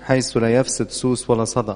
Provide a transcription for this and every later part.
حيث لا يفسد سوس ولا صدى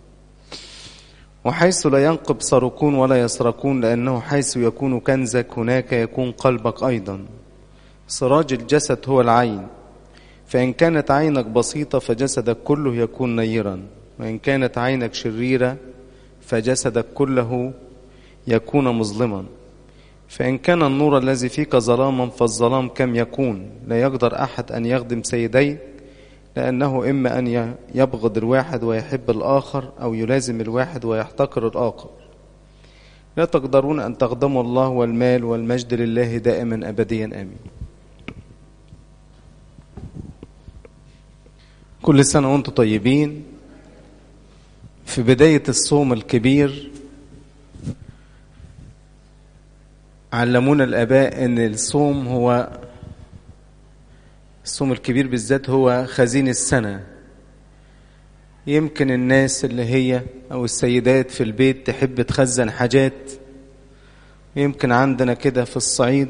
وحيث لا ينقب سرقون ولا يسرقون لأنه حيث يكون كنزك هناك يكون قلبك أيضا سراج الجسد هو العين فإن كانت عينك بسيطة فجسدك كله يكون نيرا وإن كانت عينك شريرة فجسدك كله يكون مظلما فإن كان النور الذي فيك ظلاما فالظلام كم يكون لا يقدر أحد أن يخدم سيديه لأنه إما أن يبغض الواحد ويحب الآخر أو يلازم الواحد ويحتقر الآخر لا تقدرون أن تخدموا الله والمال والمجد لله دائما أبديا آمين كل سنة وانتم طيبين في بداية الصوم الكبير علمونا الآباء أن الصوم هو الصوم الكبير بالذات هو خزين السنة يمكن الناس اللي هي أو السيدات في البيت تحب تخزن حاجات يمكن عندنا كده في الصعيد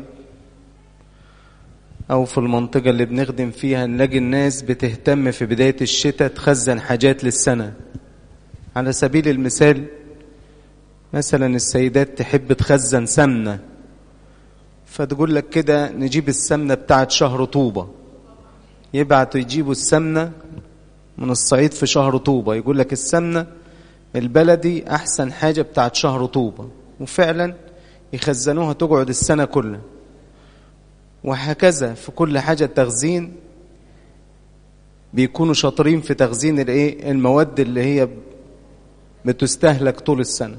أو في المنطقة اللي بنخدم فيها نلاقي الناس بتهتم في بداية الشتاء تخزن حاجات للسنة على سبيل المثال مثلا السيدات تحب تخزن سمنة فتقول لك كده نجيب السمنة بتاعت شهر طوبة يبعتوا يجيبوا السمنة من الصعيد في شهر طوبة يقول لك السمنة البلدي أحسن حاجة بتاعت شهر طوبة وفعلا يخزنوها تقعد السنة كلها وهكذا في كل حاجة تخزين بيكونوا شاطرين في تخزين الايه المواد اللي هي بتستهلك طول السنة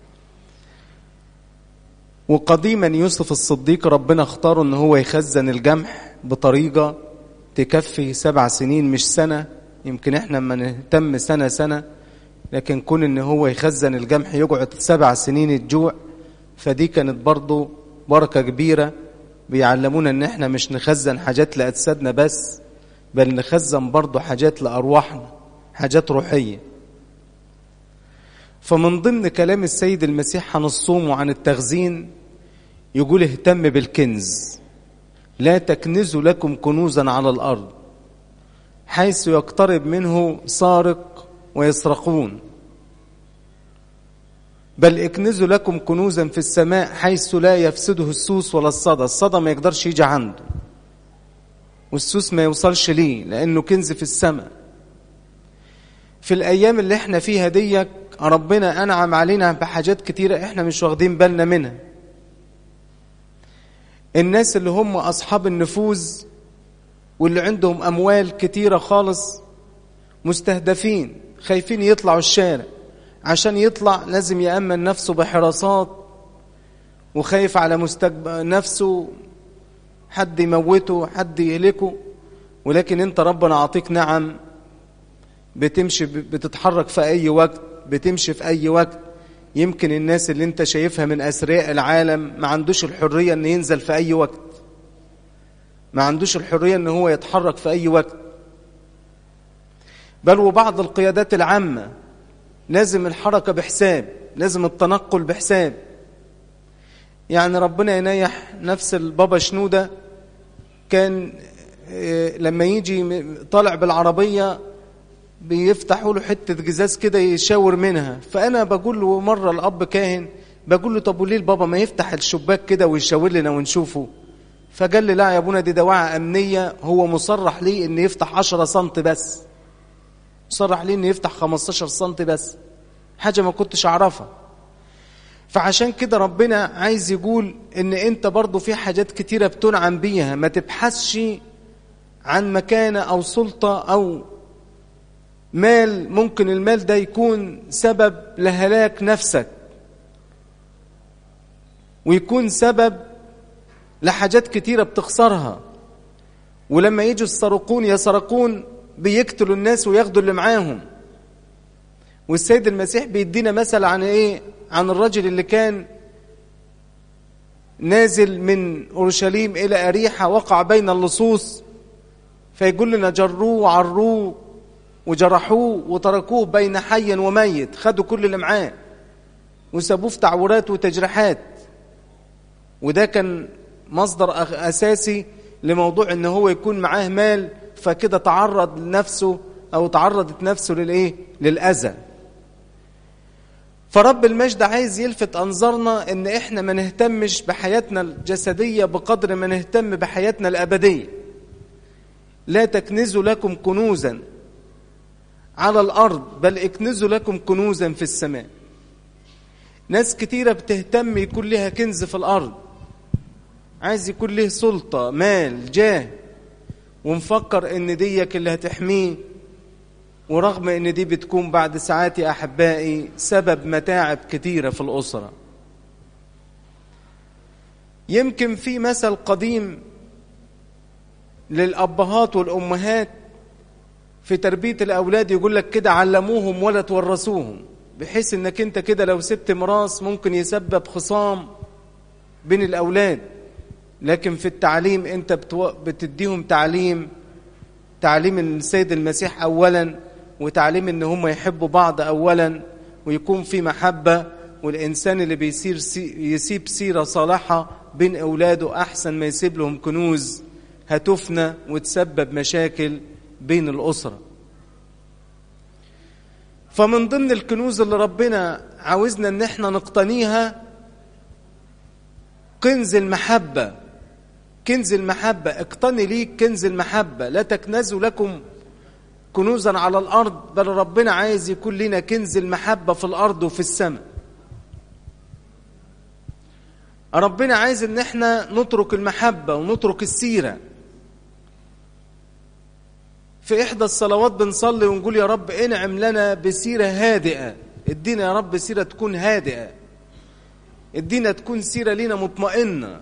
وقديما يوسف الصديق ربنا اختاره ان هو يخزن الجمح بطريقة تكفي سبع سنين مش سنة يمكن احنا ما نهتم سنة سنة لكن كون ان هو يخزن الجمح يقعد سبع سنين الجوع فدي كانت برضو بركة كبيرة بيعلمونا ان احنا مش نخزن حاجات لأجسادنا بس بل نخزن برضو حاجات لأرواحنا حاجات روحية فمن ضمن كلام السيد المسيح عن الصوم وعن التخزين يقول اهتم بالكنز لا تكنزوا لكم كنوزا على الأرض حيث يقترب منه سارق ويسرقون بل اكنزوا لكم كنوزا في السماء حيث لا يفسده السوس ولا الصدى الصدى ما يقدرش يجي عنده والسوس ما يوصلش ليه لأنه كنز في السماء في الأيام اللي احنا فيها ديك ربنا أنعم علينا بحاجات كتيرة احنا مش واخدين بالنا منها الناس اللي هم أصحاب النفوذ واللي عندهم أموال كتيرة خالص مستهدفين خايفين يطلعوا الشارع عشان يطلع لازم يأمن نفسه بحراسات وخايف على مستقبل نفسه حد يموته حد يهلكه ولكن انت ربنا عطيك نعم بتمشي بتتحرك في أي وقت بتمشي في أي وقت يمكن الناس اللي انت شايفها من أسرياء العالم ما عندوش الحرية ان ينزل في أي وقت ما عندوش الحرية ان هو يتحرك في أي وقت بل وبعض القيادات العامة لازم الحركة بحساب لازم التنقل بحساب يعني ربنا ينيح نفس البابا شنودة كان لما يجي طالع بالعربية بيفتحوا له حتة جزاز كده يشاور منها فأنا بقول له مرة الأب كاهن بقول له طب وليه البابا ما يفتح الشباك كده ويشاور لنا ونشوفه فقال لي لا يا ابونا دي دواعي أمنية هو مصرح ليه إن يفتح 10 سنت بس مصرح ليه إن يفتح 15 سنت بس حاجة ما كنتش أعرفها فعشان كده ربنا عايز يقول إن أنت برضو في حاجات كتيرة بتنعم بيها ما تبحثش عن مكانة أو سلطة أو مال ممكن المال ده يكون سبب لهلاك نفسك ويكون سبب لحاجات كتيرة بتخسرها ولما يجوا السرقون يسرقون بيقتلوا الناس وياخدوا اللي معاهم والسيد المسيح بيدينا مثل عن ايه عن الرجل اللي كان نازل من اورشليم الى اريحه وقع بين اللصوص فيقول لنا جروه وعروه وجرحوه وتركوه بين حي وميت خدوا كل اللي معاه وسابوه في تعورات وتجريحات وده كان مصدر أساسي لموضوع ان هو يكون معاه مال فكده تعرض لنفسه أو تعرضت نفسه للإيه؟ للأذى فرب المجد عايز يلفت أنظارنا إن إحنا ما نهتمش بحياتنا الجسدية بقدر ما نهتم بحياتنا الأبدية لا تكنزوا لكم كنوزا على الأرض بل اكنزوا لكم كنوزا في السماء ناس كتيرة بتهتم يكون لها كنز في الأرض عايز يكون له سلطة مال جاه ومفكر ان ديك اللي هتحميه ورغم ان دي بتكون بعد ساعات يا احبائي سبب متاعب كتيرة في الاسرة يمكن في مثل قديم للابهات والامهات في تربية الاولاد يقول لك كده علموهم ولا تورثوهم بحيث انك انت كده لو سبت ميراث ممكن يسبب خصام بين الاولاد لكن في التعليم انت بتو... بتديهم تعليم تعليم السيد المسيح اولا وتعليم ان هم يحبوا بعض اولا ويكون في محبه والانسان اللي بيصير سي... يسيب سيره صالحه بين اولاده احسن ما يسيب لهم كنوز هتفنى وتسبب مشاكل بين الاسره فمن ضمن الكنوز اللي ربنا عاوزنا ان احنا نقتنيها كنز المحبه كنز المحبة اقتني ليك كنز المحبة لا تكنزوا لكم كنوزا على الأرض بل ربنا عايز يكون لنا كنز المحبة في الأرض وفي السماء ربنا عايز ان احنا نترك المحبة ونترك السيرة في إحدى الصلوات بنصلي ونقول يا رب انعم لنا بسيرة هادئة ادينا يا رب سيرة تكون هادئة ادينا تكون سيرة لنا مطمئنة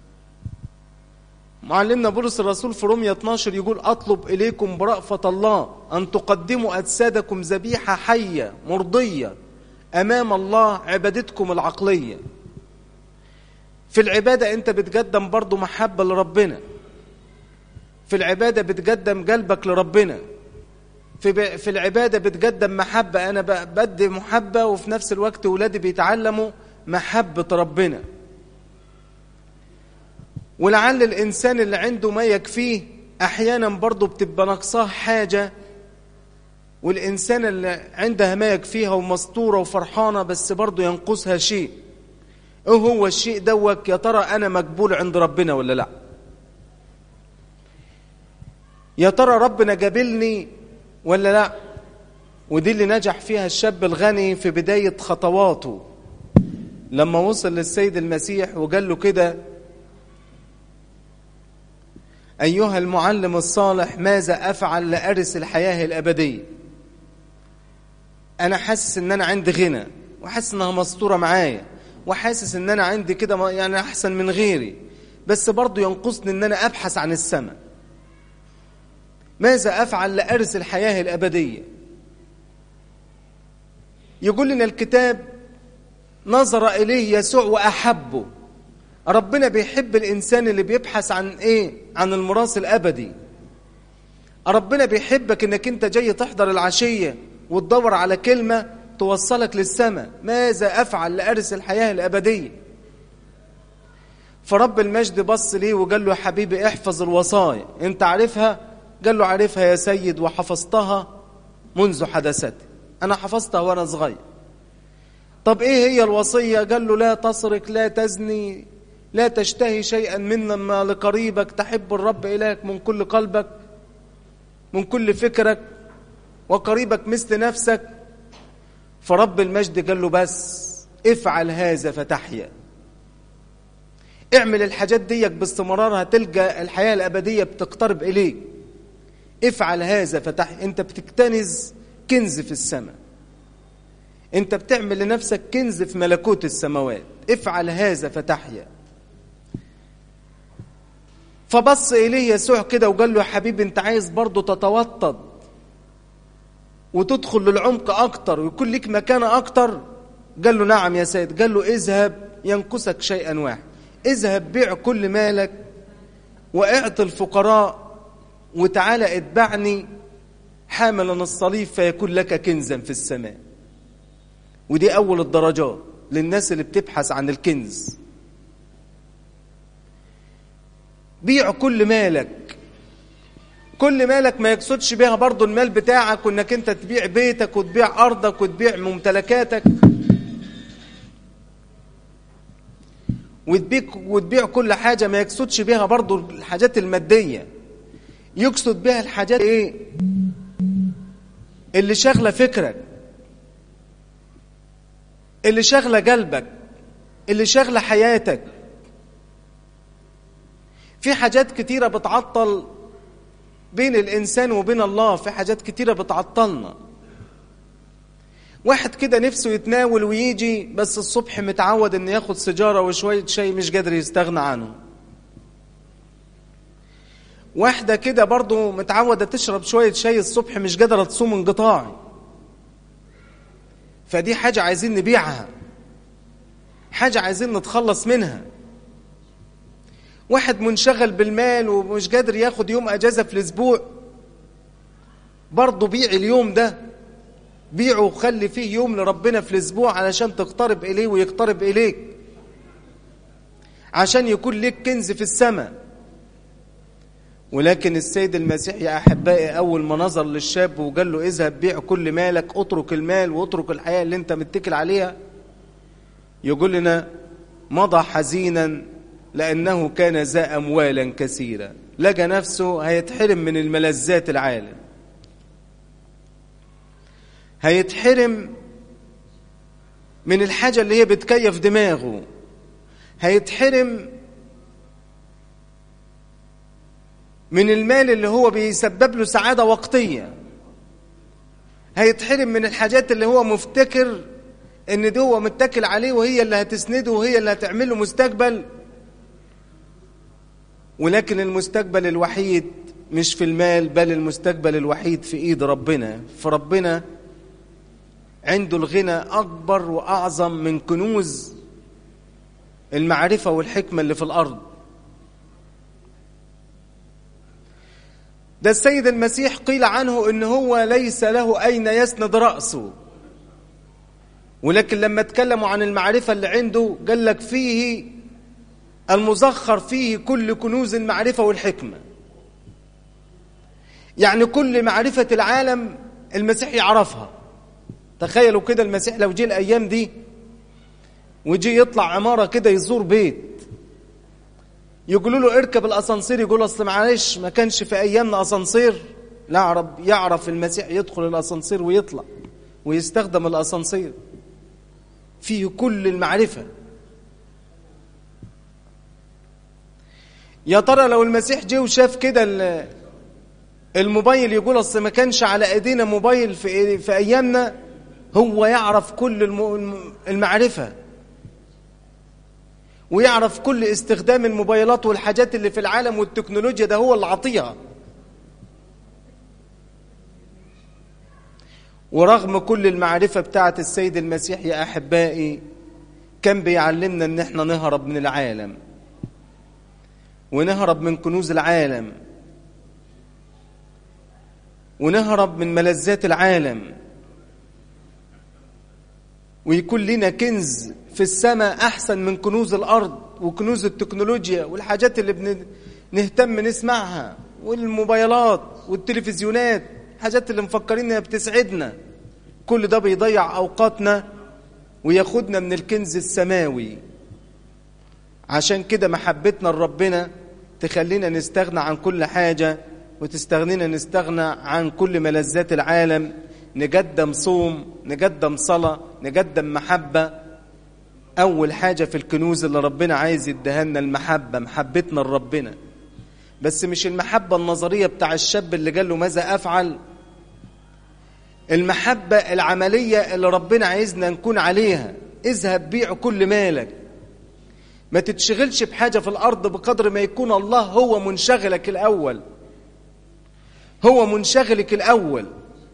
معلمنا بولس الرسول في رومية 12 يقول أطلب إليكم برأفة الله أن تقدموا أجسادكم ذبيحة حية مرضية أمام الله عبادتكم العقلية في العبادة أنت بتقدم برضو محبة لربنا في العبادة بتقدم قلبك لربنا في, في العبادة بتقدم محبة أنا بدي محبة وفي نفس الوقت ولادي بيتعلموا محبة ربنا ولعل الإنسان اللي عنده ما يكفيه أحيانا برضه بتبقى ناقصاه حاجة والإنسان اللي عندها ما يكفيها ومسطورة وفرحانة بس برضه ينقصها شيء إيه هو الشيء دوك يا ترى أنا مقبول عند ربنا ولا لا يا ترى ربنا جابلني ولا لا ودي اللي نجح فيها الشاب الغني في بداية خطواته لما وصل للسيد المسيح وقال له كده أيها المعلم الصالح ماذا أفعل لأرث الحياة الأبدية أنا حاسس إن أنا عندي غنى وحاسس إنها مسطورة معايا وحاسس إن أنا عندي كده يعني أحسن من غيري بس برضه ينقصني إن أنا أبحث عن السماء ماذا أفعل لأرث الحياة الأبدية يقول لنا الكتاب نظر إليه يسوع وأحبه ربنا بيحب الإنسان اللي بيبحث عن إيه؟ عن الميراث الأبدي ربنا بيحبك إنك أنت جاي تحضر العشية وتدور على كلمة توصلك للسماء ماذا أفعل لأرث الحياة الأبدية فرب المجد بص ليه وقال له يا حبيبي احفظ الوصايا انت عارفها قال له عارفها يا سيد وحفظتها منذ حدثتي انا حفظتها وانا صغير طب ايه هي الوصية قال له لا تسرق لا تزني لا تشتهي شيئا مما لقريبك تحب الرب إلهك من كل قلبك من كل فكرك وقريبك مثل نفسك فرب المجد قال له بس افعل هذا فتحيا اعمل الحاجات ديك باستمرار هتلقى الحياة الأبدية بتقترب إليك افعل هذا فتحيا انت بتكتنز كنز في السماء انت بتعمل لنفسك كنز في ملكوت السماوات افعل هذا فتحيا فبص إليه يسوع كده وقال له يا حبيبي انت عايز برضه تتوطد وتدخل للعمق أكتر ويكون لك مكانة أكتر قال له نعم يا سيد قال له اذهب ينقصك شيئا واحد اذهب بيع كل مالك واعط الفقراء وتعالى اتبعني حاملا الصليب فيكون لك كنزا في السماء ودي أول الدرجات للناس اللي بتبحث عن الكنز بيع كل مالك كل مالك ما يقصدش بيها برضو المال بتاعك وانك انت تبيع بيتك وتبيع ارضك وتبيع ممتلكاتك وتبيع, وتبيع كل حاجة ما يقصدش بيها برضو الحاجات المادية يقصد بيها الحاجات ايه اللي شغلة فكرك اللي شغلة قلبك اللي شغلة حياتك في حاجات كتيرة بتعطل بين الإنسان وبين الله في حاجات كتيرة بتعطلنا واحد كده نفسه يتناول ويجي بس الصبح متعود انه ياخد سيجارة وشوية شاي مش قادر يستغنى عنه واحدة كده برضه متعودة تشرب شوية شاي الصبح مش قادرة تصوم انقطاعي فدي حاجة عايزين نبيعها حاجة عايزين نتخلص منها واحد منشغل بالمال ومش قادر ياخد يوم اجازة في الاسبوع برضه بيع اليوم ده بيعه وخلي فيه يوم لربنا في الاسبوع علشان تقترب اليه ويقترب اليك عشان يكون لك كنز في السماء ولكن السيد المسيح يا احبائي اول ما نظر للشاب وقال له اذهب بيع كل مالك اترك المال واترك الحياه اللي انت متكل عليها يقول لنا مضى حزينا لانه كان ذا اموالا كثيره لقى نفسه هيتحرم من الملذات العالم هيتحرم من الحاجه اللي هي بتكيف دماغه هيتحرم من المال اللي هو بيسبب له سعادة وقتية هيتحرم من الحاجات اللي هو مفتكر ان دي هو متكل عليه وهي اللي هتسنده وهي اللي هتعمله مستقبل ولكن المستقبل الوحيد مش في المال بل المستقبل الوحيد في ايد ربنا فربنا عنده الغنى اكبر واعظم من كنوز المعرفة والحكمة اللي في الارض ده السيد المسيح قيل عنه ان هو ليس له اين يسند راسه ولكن لما اتكلموا عن المعرفه اللي عنده قال لك فيه المزخر فيه كل كنوز المعرفه والحكمه يعني كل معرفه العالم المسيح يعرفها تخيلوا كده المسيح لو جه الايام دي وجي يطلع عماره كده يزور بيت يقولوا له اركب الاسانسير يقول اصل معلش ما كانش في ايامنا اسانسير لا يعرف يعرف المسيح يدخل الاسانسير ويطلع ويستخدم الاسانسير فيه كل المعرفه يا ترى لو المسيح جه وشاف كده الموبايل يقول اصل ما كانش على ايدينا موبايل في في ايامنا هو يعرف كل المعرفه ويعرف كل استخدام الموبايلات والحاجات اللي في العالم والتكنولوجيا ده هو اللي عطيها ورغم كل المعرفة بتاعة السيد المسيح يا أحبائي كان بيعلمنا ان احنا نهرب من العالم ونهرب من كنوز العالم ونهرب من ملذات العالم ويكون لنا كنز في السماء أحسن من كنوز الأرض وكنوز التكنولوجيا والحاجات اللي بنهتم نسمعها والموبايلات والتلفزيونات الحاجات اللي مفكرين انها بتسعدنا كل ده بيضيع أوقاتنا وياخدنا من الكنز السماوي عشان كده محبتنا لربنا تخلينا نستغنى عن كل حاجة وتستغنينا نستغنى عن كل ملذات العالم نقدم صوم نقدم صلاة نقدم محبة أول حاجة في الكنوز اللي ربنا عايز يدهنا المحبة محبتنا لربنا بس مش المحبة النظرية بتاع الشاب اللي قال له ماذا أفعل المحبة العملية اللي ربنا عايزنا نكون عليها اذهب بيع كل مالك ما تتشغلش بحاجة في الأرض بقدر ما يكون الله هو منشغلك الأول هو منشغلك الأول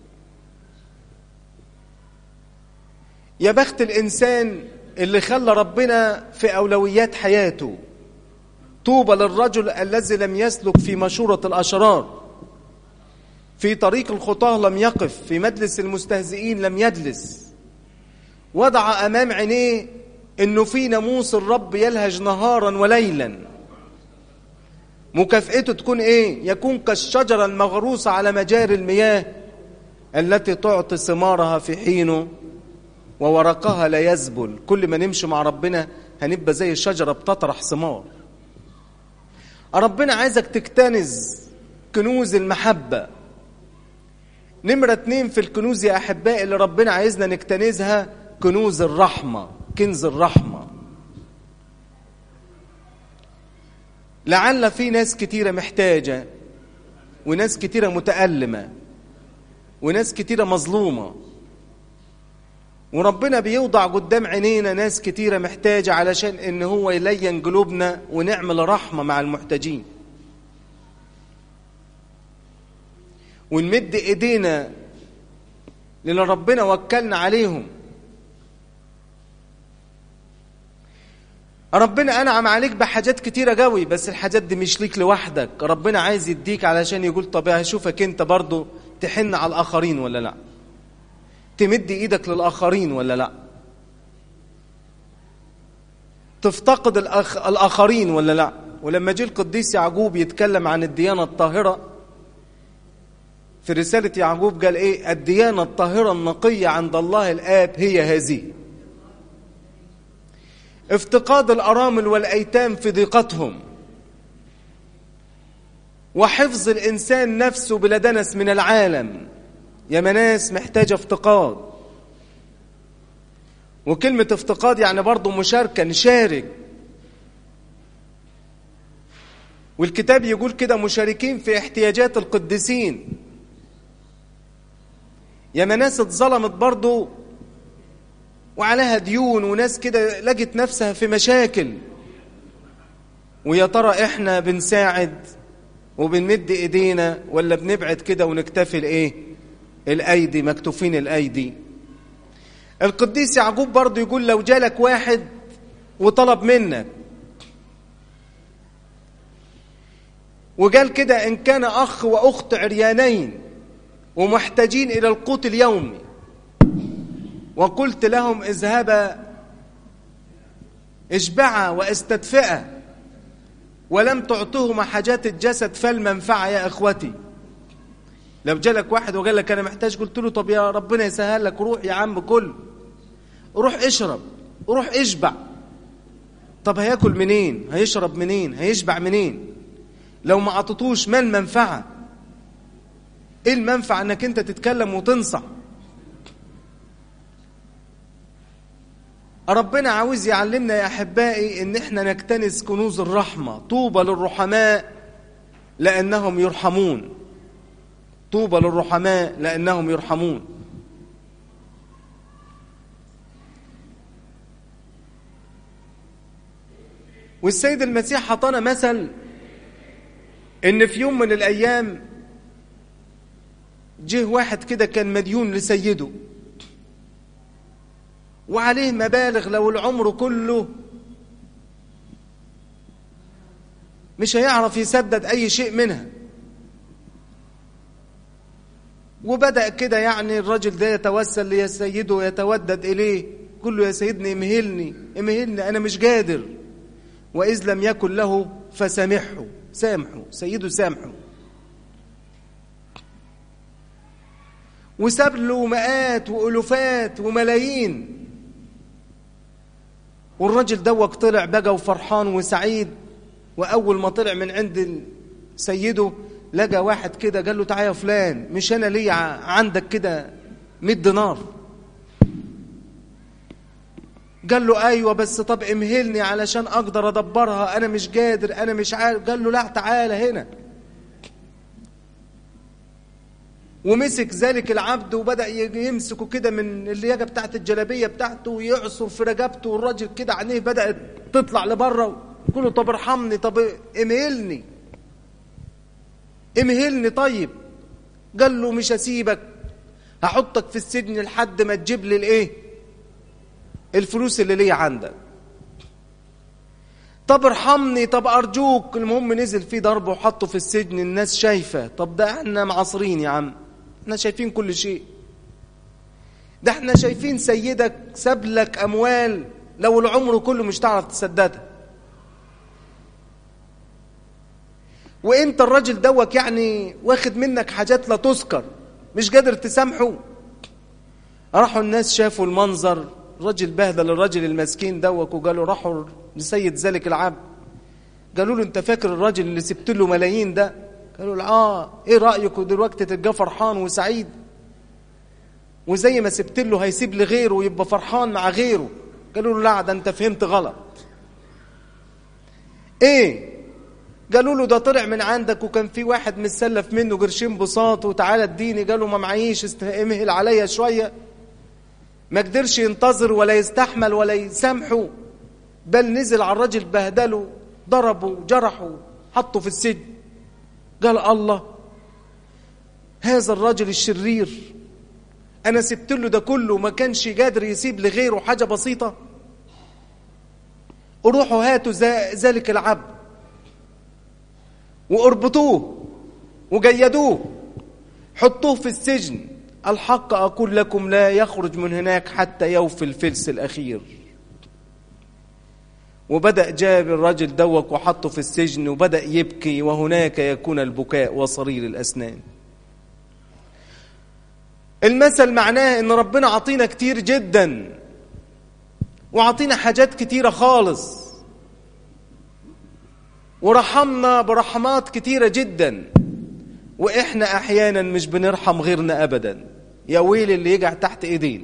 يا بخت الإنسان اللي خلى ربنا في أولويات حياته طوبى للرجل الذي لم يسلك في مشورة الأشرار في طريق الخطاه لم يقف في مجلس المستهزئين لم يجلس وضع أمام عينيه أنه في ناموس الرب يلهج نهارا وليلا مكافئته تكون ايه يكون كالشجرة المغروسة على مجاري المياه التي تعطي ثمارها في حينه وورقها لا يذبل كل ما نمشي مع ربنا هنبقى زي الشجرة بتطرح ثمار ربنا عايزك تكتنز كنوز المحبة نمرة اتنين في الكنوز يا أحبائي اللي ربنا عايزنا نكتنزها كنوز الرحمة كنز الرحمة لعل في ناس كتيرة محتاجة وناس كتيرة متألمة وناس كتيرة مظلومة وربنا بيوضع قدام عينينا ناس كتيرة محتاجة علشان ان هو يلين قلوبنا ونعمل رحمة مع المحتاجين ونمد ايدينا للي ربنا وكلنا عليهم ربنا انعم عليك بحاجات كتيره قوي بس الحاجات دي مش ليك لوحدك ربنا عايز يديك علشان يقول طب هشوفك انت برضو تحن على الاخرين ولا لا تمد ايدك للاخرين ولا لا تفتقد الأخ... الاخرين ولا لا ولما جه القديس يعقوب يتكلم عن الديانه الطاهره في رساله يعقوب قال ايه الديانه الطاهره النقيه عند الله الاب هي هذه افتقاد الارامل والايتام في ضيقتهم وحفظ الانسان نفسه بلا دنس من العالم يا مناس محتاجه افتقاد وكلمه افتقاد يعني برضه مشاركه نشارك والكتاب يقول كده مشاركين في احتياجات القديسين يا مناس اتظلمت برضه وعليها ديون وناس كده لقت نفسها في مشاكل ويا ترى احنا بنساعد وبنمد ايدينا ولا بنبعد كده ونكتفي الايه الايدي مكتوفين الايدي القديس يعقوب برضه يقول لو جالك واحد وطلب منك وقال كده ان كان اخ واخت عريانين ومحتاجين الى القوت اليومي وقلت لهم اذهبا اشبعا واستدفئا ولم تعطوهما حاجات الجسد فالمنفعة يا اخوتي لو جالك واحد وقال لك انا محتاج قلت له طب يا ربنا يسهل لك روح يا عم كل روح اشرب روح اشبع طب هياكل منين هيشرب منين هيشبع منين لو ما عطتوش ما المنفعة ايه المنفعة انك انت تتكلم وتنصح ربنا عاوز يعلمنا يا احبائي ان احنا نكتنز كنوز الرحمه طوبى للرحماء لانهم يرحمون طوبى للرحماء لانهم يرحمون والسيد المسيح حطنا مثل ان في يوم من الايام جه واحد كده كان مديون لسيده وعليه مبالغ لو العمر كله مش هيعرف يسدد أي شيء منها وبدأ كده يعني الرجل ده يتوسل لسيده ويتودد إليه قل له يا سيدني امهلني امهلني أنا مش قادر وإذ لم يكن له فسامحه سامحه سيده سامحه وساب له مئات وألوفات وملايين والراجل دوك طلع بقى وفرحان وسعيد واول ما طلع من عند سيده لقى واحد كده قال له تعالى يا فلان مش انا ليا عندك كده 100 دينار قال له ايوه بس طب امهلني علشان اقدر ادبرها انا مش قادر انا مش عارف قال له لا تعالى هنا ومسك ذلك العبد وبدأ يمسكه كده من اللياقة بتاعت الجلابية بتاعته ويعصر في رقبته والراجل كده عينيه بدأت تطلع لبره يقول له طب ارحمني طب امهلني امهلني طيب قال له مش هسيبك هحطك في السجن لحد ما تجيب لي الايه الفلوس اللي ليا عندك طب ارحمني طب ارجوك المهم نزل فيه ضربه وحطه في السجن الناس شايفه طب ده احنا معاصرين يا عم احنا شايفين كل شيء ده احنا شايفين سيدك ساب لك اموال لو العمر كله مش تعرف تسددها وانت الراجل دوك يعني واخد منك حاجات لا تذكر مش قادر تسامحه راحوا الناس شافوا المنظر الراجل بهدل الراجل المسكين دوك وقالوا راحوا لسيد ذلك العبد قالوا له انت فاكر الراجل اللي سبت له ملايين ده قالوا له اه ايه رايك ودلوقتي تبقى فرحان وسعيد وزي ما سبت له هيسيب لغيره ويبقى فرحان مع غيره قالوا له لا ده انت فهمت غلط ايه قالوا له ده طلع من عندك وكان في واحد متسلف منه قرشين بساط وتعالى اديني قالوا ما معيش استمهل عليا شويه ما قدرش ينتظر ولا يستحمل ولا يسامحه بل نزل على الراجل بهدله ضربه جرحه حطه في السجن قال الله هذا الرجل الشرير انا سبت له ده كله ما كانش قادر يسيب لغيره حاجه بسيطه روحوا هاتوا ذلك العبد واربطوه وجيدوه حطوه في السجن الحق أقول لكم لا يخرج من هناك حتى يوفي الفلس الأخير وبدأ جاب الرجل دوك وحطه في السجن وبدأ يبكي وهناك يكون البكاء وصرير الأسنان المثل معناه ان ربنا عطينا كتير جدا وعطينا حاجات كتيرة خالص ورحمنا برحمات كتيرة جدا وإحنا أحيانا مش بنرحم غيرنا أبدا يا ويل اللي يقع تحت إيدينا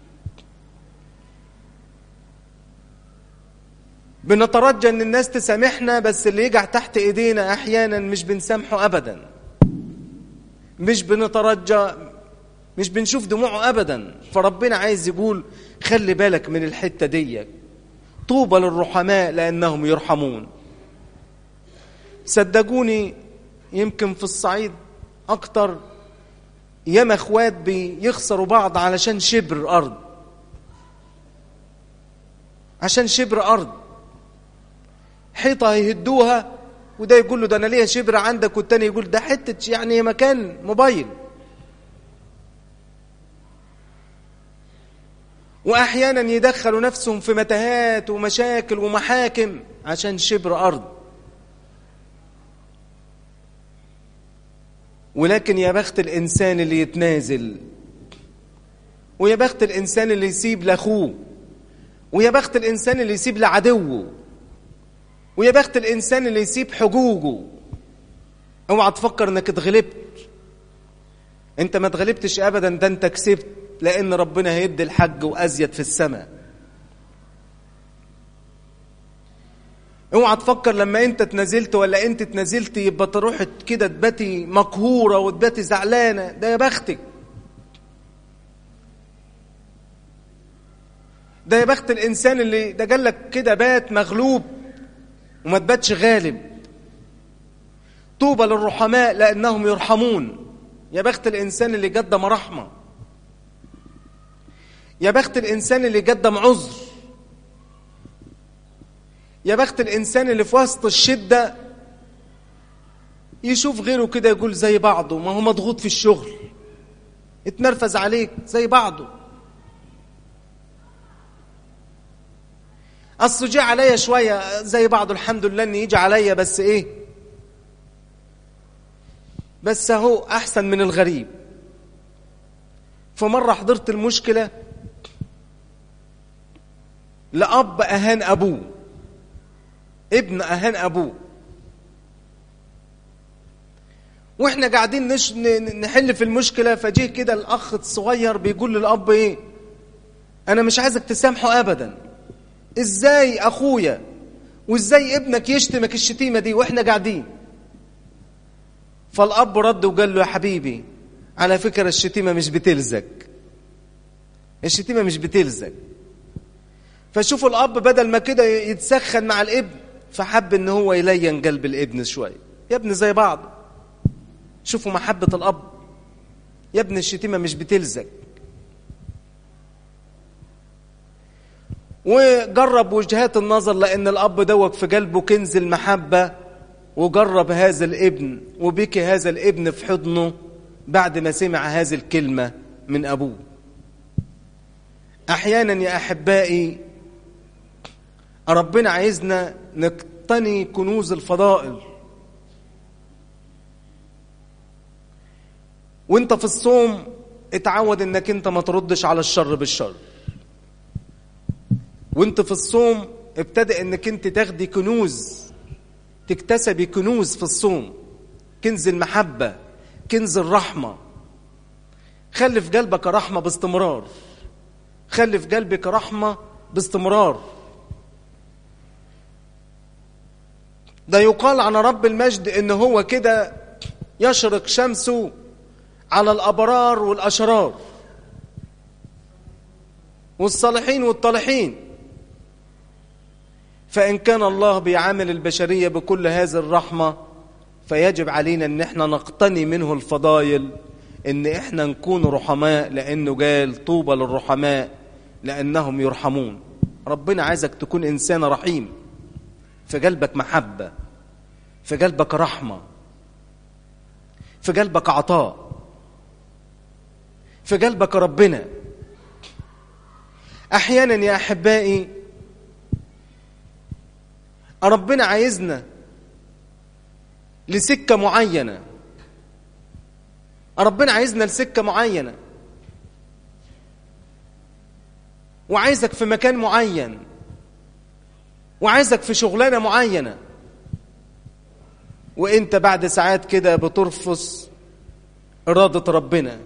بنترجى ان الناس تسامحنا بس اللي يقع تحت ايدينا احيانا مش بنسامحه ابدا مش بنترجى مش بنشوف دموعه ابدا فربنا عايز يقول خلي بالك من الحته دي طوبى للرحماء لانهم يرحمون صدقوني يمكن في الصعيد اكتر ياما اخوات بيخسروا بعض علشان شبر ارض عشان شبر ارض حيطه يهدوها وده يقول له ده انا ليا شبر عندك والتاني يقول ده حته يعني مكان موبايل واحيانا يدخلوا نفسهم في متاهات ومشاكل ومحاكم عشان شبر ارض ولكن يا بخت الإنسان اللي يتنازل ويا بخت الإنسان اللي يسيب لأخوه ويا بخت الإنسان اللي يسيب لعدوه ويا بخت الإنسان اللي يسيب حقوقه اوعى تفكر انك اتغلبت انت ما اتغلبتش ابدا ده انت كسبت لان ربنا هيدي الحج وازيد في السماء اوعى تفكر لما انت اتنازلت ولا انت اتنازلت يبقى تروح كده تباتي مقهوره وتباتي زعلانه ده يا بختك ده يا بخت الانسان اللي ده قال لك كده بات مغلوب وما تباتش غالب طوبى للرحماء لانهم يرحمون يا بخت الانسان اللي قدم رحمه يا بخت الانسان اللي قدم عذر يا بخت الإنسان اللي في وسط الشدة يشوف غيره كده يقول زي بعضه ما هو مضغوط في الشغل اتنرفز عليك زي بعضه أصله جه عليا شوية زي بعضه الحمد لله إن يجي عليا بس إيه بس أهو أحسن من الغريب فمرة حضرت المشكلة لأب أهان أبوه ابن أهان أبوه واحنا قاعدين نش... نحل في المشكلة فجيه كده الأخ الصغير بيقول للأب إيه أنا مش عايزك تسامحه أبدا إزاي أخويا وإزاي ابنك يشتمك الشتيمة دي وإحنا قاعدين فالأب رد وقال له يا حبيبي على فكرة الشتيمة مش بتلزق الشتيمة مش بتلزق فشوفوا الأب بدل ما كده يتسخن مع الابن فحب ان هو يلين قلب الابن شويه يا ابن زي بعض شوفوا محبة الأب يا ابن الشتيمة مش بتلزق وجرب وجهات النظر لأن الأب دوك في قلبه كنز المحبة وجرب هذا الابن وبكي هذا الابن في حضنه بعد ما سمع هذه الكلمة من أبوه أحيانا يا أحبائي ربنا عايزنا نقتني كنوز الفضائل وانت في الصوم اتعود انك انت ما تردش على الشر بالشر وانت في الصوم ابتدأ انك انت تاخدي كنوز تكتسبي كنوز في الصوم كنز المحبة كنز الرحمة خلي في قلبك رحمة باستمرار خلي في قلبك رحمة باستمرار ده يقال عن رب المجد ان هو كده يشرق شمسه على الابرار والاشرار والصالحين والطالحين فان كان الله بيعامل البشريه بكل هذه الرحمه فيجب علينا ان احنا نقتني منه الفضائل ان احنا نكون رحماء لانه قال طوبى للرحماء لانهم يرحمون ربنا عايزك تكون انسان رحيم في قلبك محبه في قلبك رحمه في قلبك عطاء في قلبك ربنا احيانا يا احبائي ربنا عايزنا لسكه معينه ربنا عايزنا لسكه معينه وعايزك في مكان معين وعايزك في شغلانه معينه وانت بعد ساعات كده بترفض اراده ربنا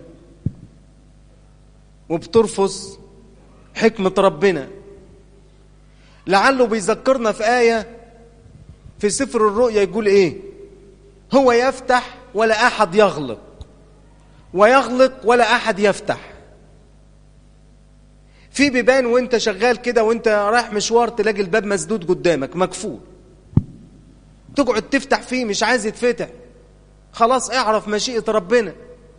وبترفض حكمه ربنا لعله بيذكرنا في ايه في سفر الرؤيا يقول ايه هو يفتح ولا احد يغلق ويغلق ولا احد يفتح في بيبان وانت شغال كده وانت رايح مشوار تلاقي الباب مسدود قدامك مكفول تقعد تفتح فيه مش عايز يتفتح خلاص اعرف مشيئة ربنا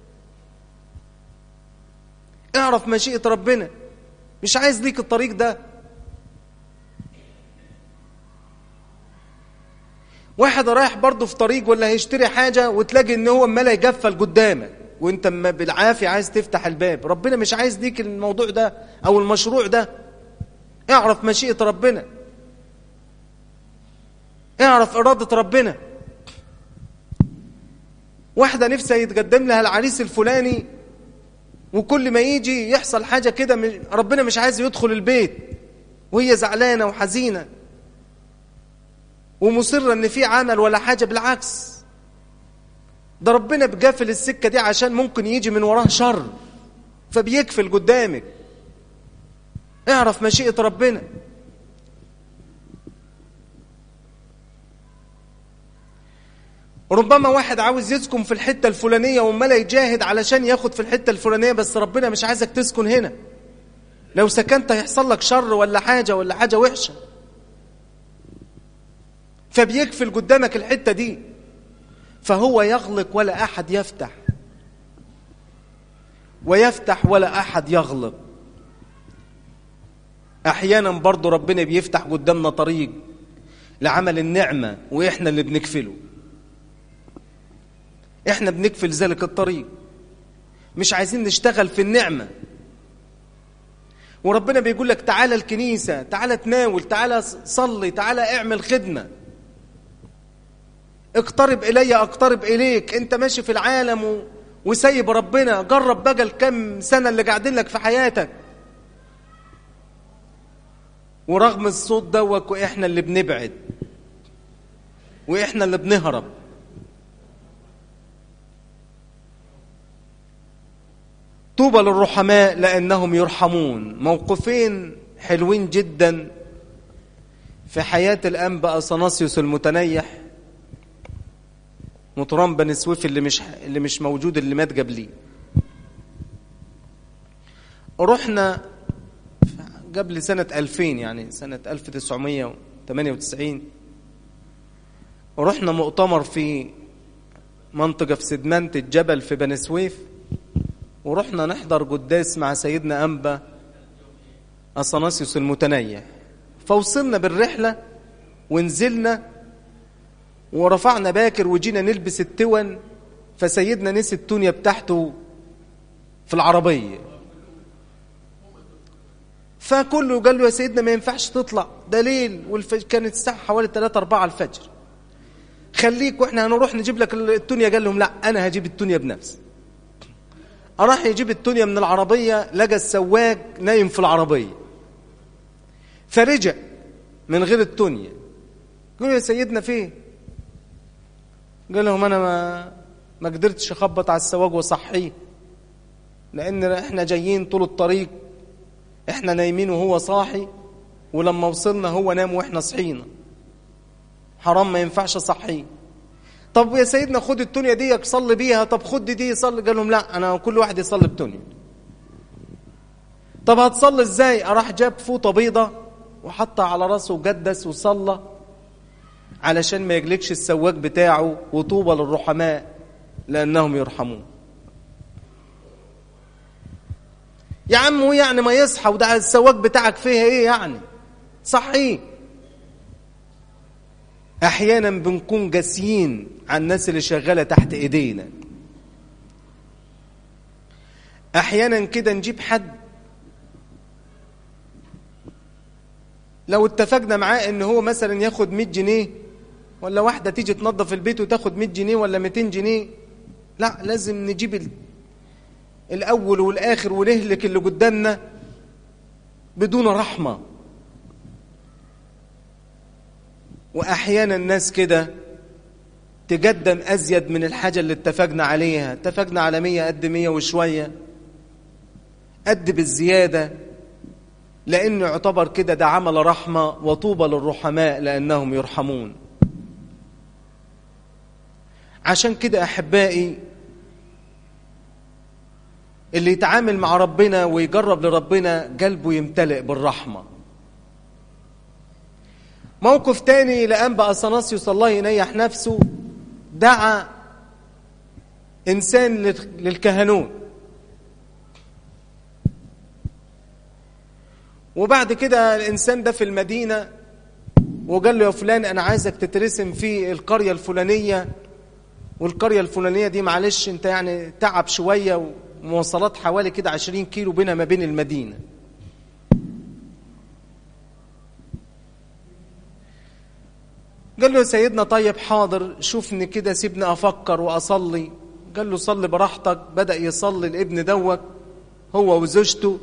اعرف مشيئة ربنا مش عايز ليك الطريق ده واحد رايح برضه في طريق ولا هيشتري حاجة وتلاقي ان هو عمال يقفل قدامك وانت ما بالعافية عايز تفتح الباب ربنا مش عايز ليك الموضوع ده او المشروع ده اعرف مشيئة ربنا اعرف إرادة ربنا واحدة نفسها يتقدم لها العريس الفلاني وكل ما يجي يحصل حاجة كده ربنا مش عايز يدخل البيت وهي زعلانة وحزينة ومصرة ان في عمل ولا حاجة بالعكس ده ربنا بقافل السكة دي عشان ممكن يجي من وراه شر فبيكفل قدامك اعرف مشيئة ربنا ربما واحد عاوز يسكن في الحتة الفلانية ومال يجاهد علشان ياخد في الحتة الفلانية بس ربنا مش عايزك تسكن هنا لو سكنت هيحصل لك شر ولا حاجة ولا حاجة وحشة فبيكفل قدامك الحتة دي فهو يغلق ولا أحد يفتح ويفتح ولا أحد يغلق أحيانا برضو ربنا بيفتح قدامنا طريق لعمل النعمة وإحنا اللي بنكفله إحنا بنكفل ذلك الطريق مش عايزين نشتغل في النعمة وربنا بيقول لك تعالى الكنيسة تعالى تناول تعالى صلي تعالى اعمل خدمة اقترب إلي اقترب إليك انت ماشي في العالم و... وسيب ربنا جرب بقى الكم سنة اللي قاعدين لك في حياتك ورغم الصوت دوك واحنا اللي بنبعد واحنا اللي بنهرب طوبى للرحماء لانهم يرحمون موقفين حلوين جدا في حياة الأنبا أصناسيوس المتنيح مطران بني سويف اللي مش اللي مش موجود اللي مات قبليه رحنا قبل سنة 2000 يعني سنة 1998 رحنا مؤتمر في منطقة في سدمنة الجبل في بني سويف ورحنا نحضر قداس مع سيدنا أنبا أصناسيوس المتنيح فوصلنا بالرحلة ونزلنا ورفعنا باكر وجينا نلبس التون فسيدنا نسي التونية بتاعته في العربية فكله قال له يا سيدنا ما ينفعش تطلع ده ليل والفجر كانت الساعة حوالي 3 4 الفجر خليك واحنا هنروح نجيب لك التونية قال لهم لا انا هجيب التونية بنفسي راح يجيب التونيا من العربية لقى السواق نايم في العربية فرجع من غير التونيا قال يا سيدنا فين قال لهم انا ما ما قدرتش اخبط على السواق واصحيه لان احنا جايين طول الطريق احنا نايمين وهو صاحي ولما وصلنا هو نام واحنا صحينا حرام ما ينفعش اصحيه طب يا سيدنا خد التونيا دي صلي بيها طب خد دي صلي قال لهم لا انا كل واحد يصلي بتونيا طب هتصلي ازاي راح جاب فوطه بيضه وحطها على راسه وقدس وصلى علشان ما يجلكش السواق بتاعه وطوبى للرحماء لانهم يرحمون يا عم هو يعني ما يصحى وده السواق بتاعك فيها ايه يعني صحيح احيانا بنكون جاسيين على الناس اللي شغاله تحت ايدينا احيانا كده نجيب حد لو اتفقنا معاه ان هو مثلا ياخد 100 جنيه ولا واحده تيجي تنظف البيت وتاخد 100 جنيه ولا 200 جنيه لا لازم نجيب ال... الاول والاخر ونهلك اللي قدامنا بدون رحمه واحيانا الناس كده تقدم ازيد من الحاجه اللي اتفقنا عليها اتفقنا على 100 قد 100 وشويه قد بالزياده لانه يعتبر كده ده عمل رحمه وطوبى للرحماء لانهم يرحمون عشان كده احبائي اللي يتعامل مع ربنا ويجرب لربنا قلبه يمتلئ بالرحمه موقف تاني لأنبا أثناسيوس الله ينيح نفسه دعا إنسان للكهنوت وبعد كده الإنسان ده في المدينة وقال له يا فلان أنا عايزك تترسم في القرية الفلانية والقرية الفلانية دي معلش أنت يعني تعب شوية ومواصلات حوالي كده عشرين كيلو بينها ما بين المدينة قال له يا سيدنا طيب حاضر شوفني كده سيبني أفكر وأصلي قال له صلي براحتك بدأ يصلي الابن دوت هو وزوجته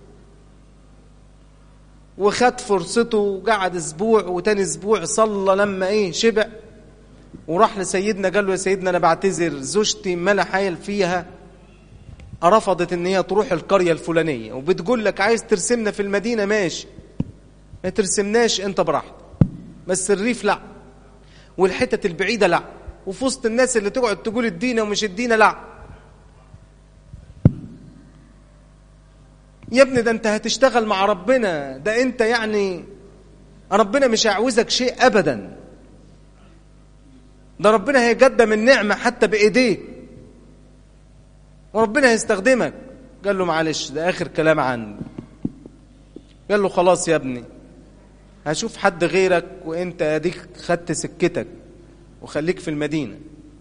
وخد فرصته وقعد اسبوع وتاني اسبوع صلى لما ايه شبع وراح لسيدنا قال له يا سيدنا انا بعتذر زوجتي ما لا حيل فيها رفضت ان هي تروح القريه الفلانيه وبتقول لك عايز ترسمنا في المدينه ماشي ما ترسمناش انت براحتك بس الريف لا والحتت البعيده لا وفي وسط الناس اللي تقعد تقول الدين ومش الدين لا يا ابني ده انت هتشتغل مع ربنا ده انت يعني ربنا مش هيعوزك شيء ابدا ده ربنا هيقدم النعمه حتى بايديه وربنا هيستخدمك قال له معلش ده اخر كلام عني قال له خلاص يا ابني هشوف حد غيرك وانت اديك خدت سكتك وخليك في المدينه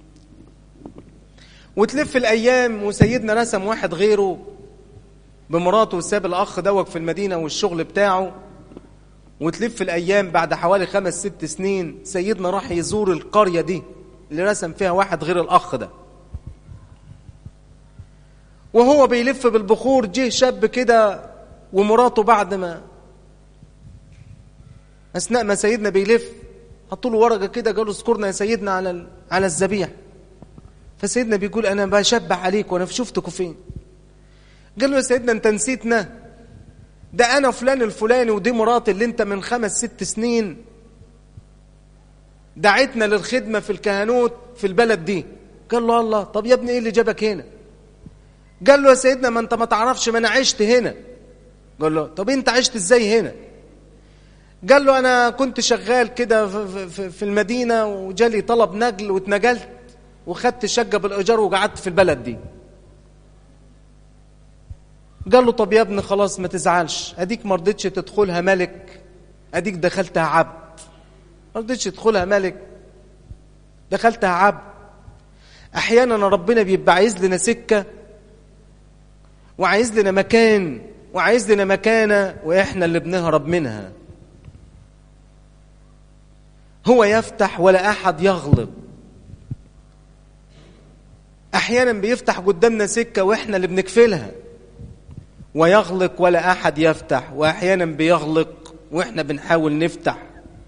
وتلف الايام وسيدنا رسم واحد غيره بمراته وساب الاخ دوت في المدينه والشغل بتاعه وتلف الايام بعد حوالي خمس ست سنين سيدنا راح يزور القريه دي اللي رسم فيها واحد غير الاخ ده وهو بيلف بالبخور جه شاب كده ومراته بعد ما اثناء ما سيدنا بيلف حطوا له ورقه كده قالوا اذكرنا يا سيدنا على على الذبيح فسيدنا بيقول انا بشبع عليك وانا شفتكوا فين قال له يا سيدنا انت نسيتنا ده انا فلان الفلاني ودي مراتي اللي انت من خمس ست سنين دعيتنا للخدمه في الكهنوت في البلد دي قال له الله طب يا ابني ايه اللي جابك هنا قال له يا سيدنا ما انت ما تعرفش ما انا عشت هنا قال له طب انت عشت ازاي هنا قال له انا كنت شغال كده في, في, في المدينه وجالي طلب نقل واتنقلت وخدت شقه بالايجار وقعدت في البلد دي قال له طب يا ابني خلاص ما تزعلش اديك ما رضيتش تدخلها ملك اديك دخلتها عبد ما رضيتش تدخلها ملك دخلتها عبد احيانا ربنا بيبقى عايز لنا سكه وعايز لنا مكان وعايز لنا مكانه واحنا اللي بنهرب منها هو يفتح ولا احد يغلق احيانا بيفتح قدامنا سكه واحنا اللي بنكفلها ويغلق ولا احد يفتح واحيانا بيغلق واحنا بنحاول نفتح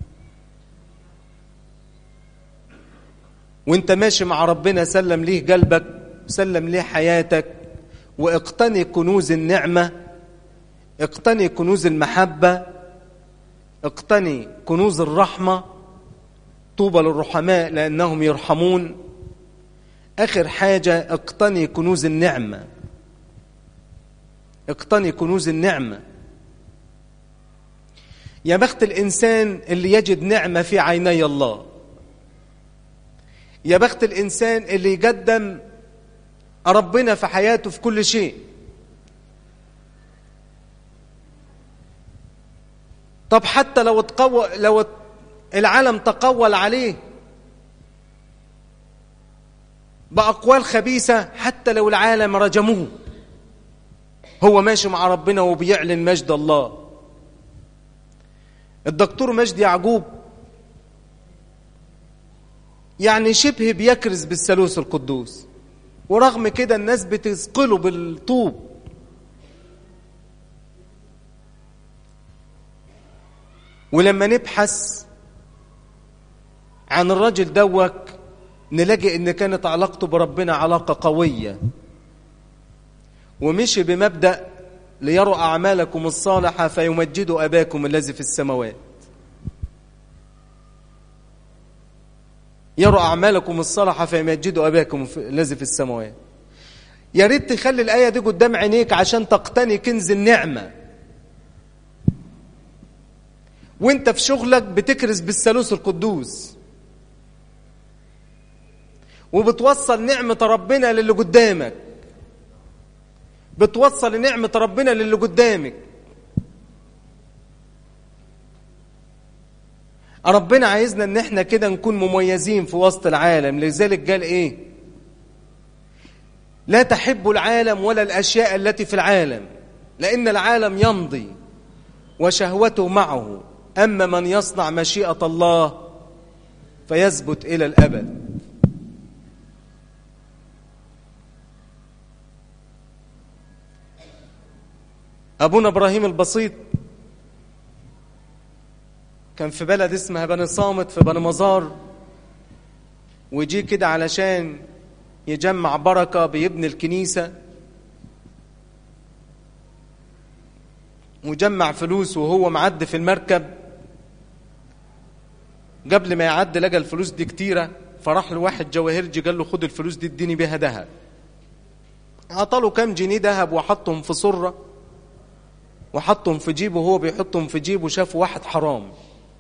وانت ماشي مع ربنا سلم ليه قلبك سلم ليه حياتك واقتني كنوز النعمه اقتني كنوز المحبه اقتني كنوز الرحمه طوبى للرحماء لانهم يرحمون اخر حاجه اقتني كنوز النعمه اقتني كنوز النعمه يا بخت الانسان اللي يجد نعمه في عيني الله يا بخت الانسان اللي يقدم ربنا في حياته في كل شيء طب حتى لو تقوى لو العالم تقول عليه بأقوال خبيثة حتى لو العالم رجموه هو ماشي مع ربنا وبيعلن مجد الله الدكتور مجدي يعقوب يعني شبه بيكرز بالثالوث القدوس ورغم كده الناس بتثقله بالطوب ولما نبحث عن الرجل دوك نلاقي ان كانت علاقته بربنا علاقه قويه ومشي بمبدا ليروا اعمالكم الصالحه فيمجدوا اباكم الذي في السماوات يروا اعمالكم الصالحه فيمجدوا اباكم الذي في السماوات يا ريت تخلي الايه دي قدام عينيك عشان تقتني كنز النعمه وانت في شغلك بتكرز بالثالوث القدوس وبتوصل نعمة ربنا للي قدامك بتوصل نعمة ربنا للي قدامك ربنا عايزنا ان احنا كده نكون مميزين في وسط العالم لذلك قال ايه لا تحب العالم ولا الاشياء التي في العالم لان العالم يمضي وشهوته معه اما من يصنع مشيئه الله فيثبت الى الابد أبونا إبراهيم البسيط كان في بلد اسمها بني صامت في بني مزار ويجي كده علشان يجمع بركة بيبني الكنيسة وجمع فلوس وهو معدي في المركب قبل ما يعدي لقى الفلوس دي كتيرة فراح لواحد جواهرجي قال له خد الفلوس دي اديني بيها ذهب عطاله كام جنيه ذهب وحطهم في سره وحطهم في جيبه وهو بيحطهم في جيبه شاف واحد حرام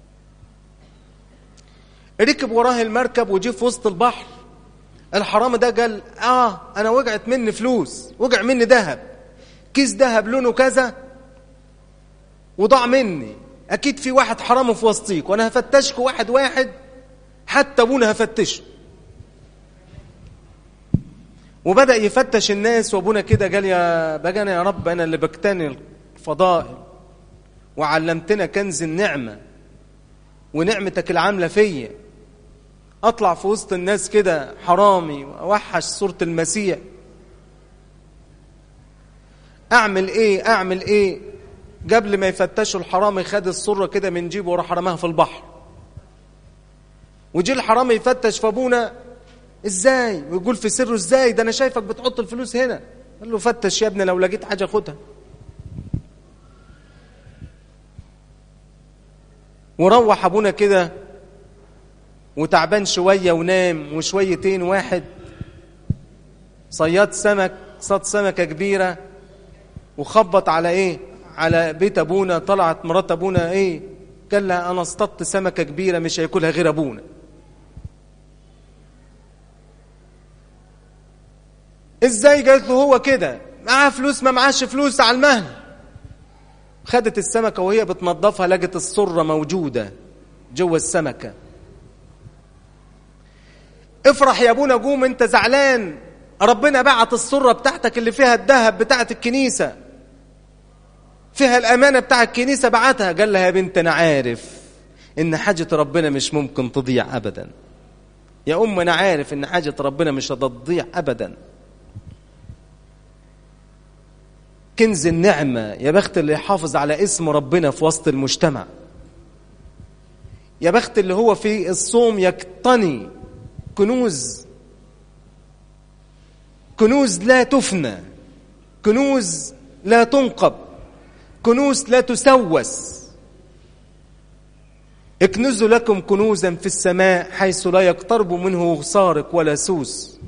ركب وراه المركب وجي في وسط البحر الحرام ده قال اه انا وقعت مني فلوس وقع مني ذهب كيس ذهب لونه كذا وضاع مني اكيد في واحد حرامه في وسطيك وانا هفتشك واحد واحد حتى ابونا هفتشه وبدا يفتش الناس وابونا كده قال يا بقى يا رب انا اللي بقتني الفضائل وعلمتنا كنز النعمة ونعمتك العاملة فيا أطلع في وسط الناس كده حرامي وأوحش صورة المسيح أعمل إيه أعمل إيه قبل ما يفتشوا الحرامي خد الصرة كده من جيبه وراح رماها في البحر وجي الحرامي يفتش في أبونا إزاي ويقول في سره إزاي ده أنا شايفك بتحط الفلوس هنا قال له فتش يا ابني لو لقيت حاجة خدها وروح ابونا كده وتعبان شويه ونام وشويتين واحد صياد سمك صاد سمكه كبيره وخبط على ايه على بيت ابونا طلعت مرات ابونا ايه قال لها انا اصطدت سمكه كبيره مش هياكلها غير ابونا ازاي قالت له هو كده معاه فلوس ما معاش فلوس على المهل خدت السمكة وهي بتنظفها لقت السرة موجودة جوه السمكة افرح يا ابونا قوم انت زعلان ربنا بعت السرة بتاعتك اللي فيها الذهب بتاعت الكنيسة فيها الأمانة بتاع الكنيسة بعتها قال لها يا بنت أنا عارف إن حاجة ربنا مش ممكن تضيع أبدا يا أم أنا عارف إن حاجة ربنا مش هتضيع أبدا كنز النعمة يا بخت اللي يحافظ على اسم ربنا في وسط المجتمع يا بخت اللي هو في الصوم يقتني كنوز كنوز لا تفنى كنوز لا تنقب كنوز لا تسوس اكنزوا لكم كنوزا في السماء حيث لا يقترب منه سارق ولا سوس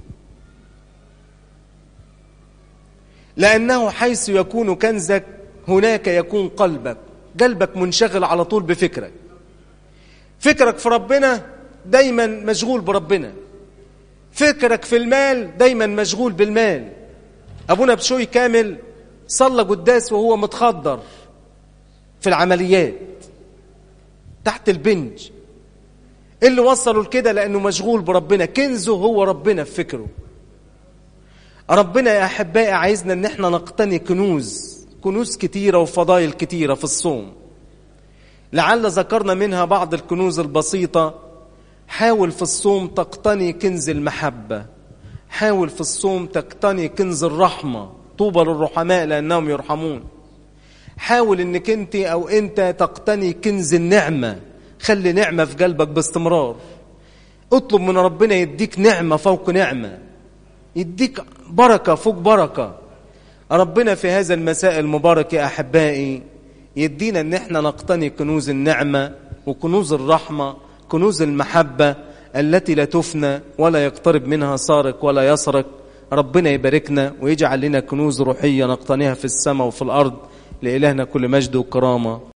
لأنه حيث يكون كنزك هناك يكون قلبك قلبك منشغل على طول بفكرك فكرك في ربنا دايما مشغول بربنا فكرك في المال دايما مشغول بالمال أبونا بشوي كامل صلى قداس وهو متخدر في العمليات تحت البنج اللي وصلوا لكده لأنه مشغول بربنا كنزه هو ربنا في فكره ربنا يا أحبائي عايزنا أن احنا نقتني كنوز كنوز كتيرة وفضائل كتيرة في الصوم لعل ذكرنا منها بعض الكنوز البسيطة حاول في الصوم تقتني كنز المحبة حاول في الصوم تقتني كنز الرحمة طوبى للرحماء لأنهم يرحمون حاول انك انت او انت تقتني كنز النعمة خلي نعمة في قلبك باستمرار اطلب من ربنا يديك نعمة فوق نعمة يديك بركة فوق بركة ربنا في هذا المساء المبارك يا أحبائي يدينا ان احنا نقتني كنوز النعمة وكنوز الرحمة كنوز المحبة التي لا تفنى ولا يقترب منها سارق ولا يسرق ربنا يباركنا ويجعل لنا كنوز روحية نقتنيها في السماء وفي الأرض لإلهنا كل مجد وكرامة